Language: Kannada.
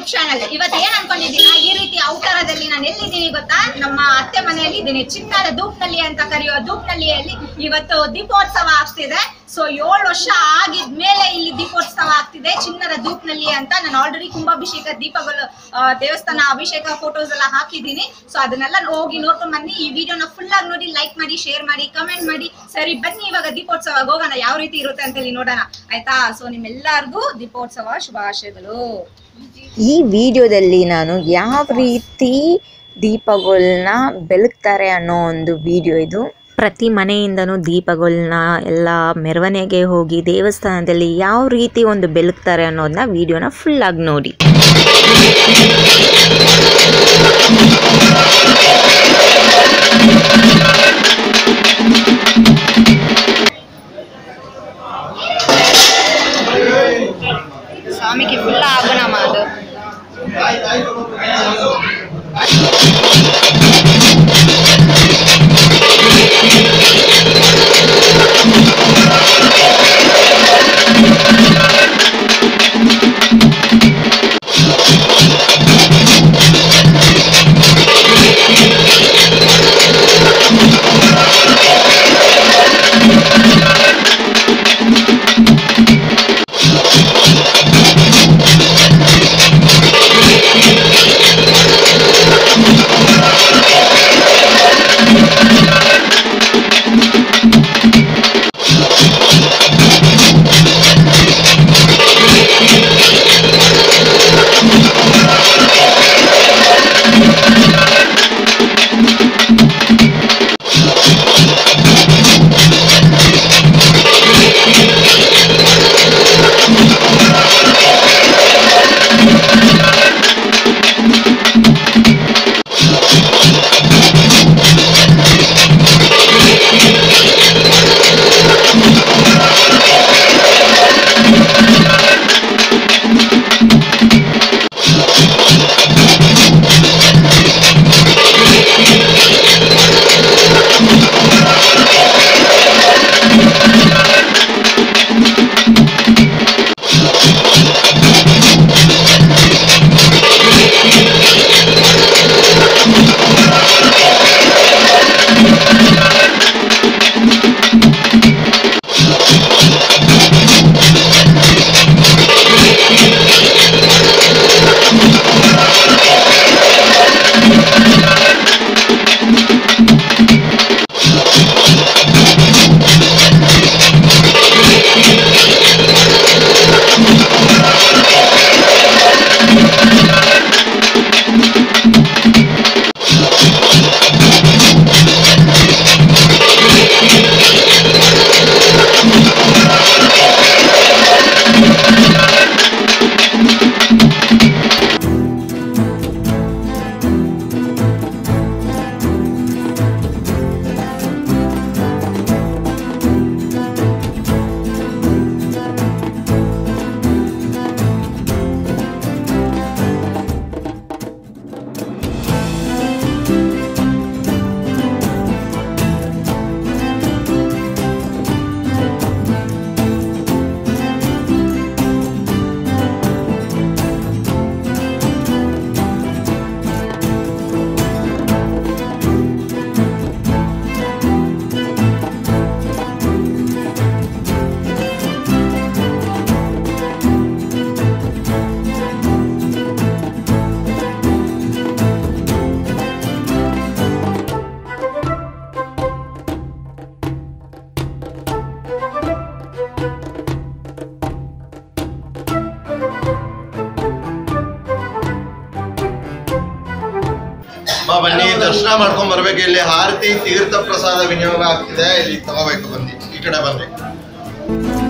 ಚಾನಲ್ ಇವತ್ತು ಏನ್ ಅನ್ಕೊಂಡಿದ್ದೀನ ಈ ರೀತಿ ಅವತಾರದಲ್ಲಿ ನಾನು ಎಲ್ಲಿದ್ದೀನಿ ಗೊತ್ತಾ ನಮ್ಮ ಅತ್ತೆ ಮನೆಯಲ್ಲಿ ಇದ್ದೀನಿ ಚಿನ್ನದ ದೂಪ್ನಲ್ಲಿ ಅಂತ ಕರೆಯುವ ದೂಪ್ನಲ್ಲಿಯಲ್ಲಿ ಇವತ್ತು ದೀಪೋತ್ಸವ ಆಗ್ತಿದೆ ಸೊ ಏಳು ವರ್ಷ ಆಗಿದ್ಮೇಲೆ ಇಲ್ಲಿ ದೀಪೋತ್ಸವ ಆಗ್ತಿದೆ ಚಿನ್ನದ ದೂಪ್ನಲ್ಲಿ ಅಂತ ನಾನು ಆಲ್ರೆಡಿ ಕುಂಭಾಭಿಷೇಕ ದೀಪಗಳು ಆ, ದೇವಸ್ಥಾನ ಅಭಿಷೇಕ ಫೋಟೋಸ್ ಎಲ್ಲ ಹಾಕಿದ್ದೀನಿ ಸೊ ಅದನ್ನೆಲ್ಲ ಹೋಗಿ ನೋಡ್ಕೊಂಡ್ ಬನ್ನಿ ಈ ವಿಡಿಯೋನ ಫುಲ್ ಆಗಿ ನೋಡಿ ಲೈಕ್ ಮಾಡಿ ಶೇರ್ ಮಾಡಿ ಕಮೆಂಟ್ ಮಾಡಿ ಸರಿ ಬನ್ನಿ ಇವಾಗ ದೀಪೋತ್ಸವ ಹೋಗೋಣ ಯಾವ ರೀತಿ ಇರುತ್ತೆ ಅಂತ ಹೇಳಿ ನೋಡೋಣ ಆಯ್ತಾ ಸೊ ನಿಮ್ಮೆಲ್ಲರಿಗೂ ದೀಪೋತ್ಸವ ಶುಭಾಶಯಗಳು ಈ ವಿಡಿಯೋದಲ್ಲಿ ನಾನು ಯಾವ ರೀತಿ ದೀಪಗಳನ್ನ ಬೆಳಗ್ತಾರೆ ಅನ್ನೋ ಒಂದು ವಿಡಿಯೋ ಇದು ಪ್ರತಿ ಮನೆಯಿಂದನೂ ದೀಪಗಳನ್ನ ಎಲ್ಲ ಮೆರವಣಿಗೆ ಹೋಗಿ ದೇವಸ್ಥಾನದಲ್ಲಿ ಯಾವ ರೀತಿ ಒಂದು ಬೆಳಗ್ತಾರೆ ಅನ್ನೋದನ್ನ ವಿಡಿಯೋನ ಫುಲ್ ಆಗಿ ನೋಡಿ స్వామికి ఫుల్ ఆభరణమా అది ಬಾ ಬನ್ನಿ ದರ್ಶನ ಮಾಡ್ಕೊಂಡ್ ಬರ್ಬೇಕು ಇಲ್ಲಿ ಆರತಿ ತೀರ್ಥ ಪ್ರಸಾದ ವಿನಿಯೋಗ ಆಗ್ತಿದೆ ಇಲ್ಲಿ ತಗೋಬೇಕು ಬನ್ನಿ ಈ ಕಡೆ ಬನ್ನಿ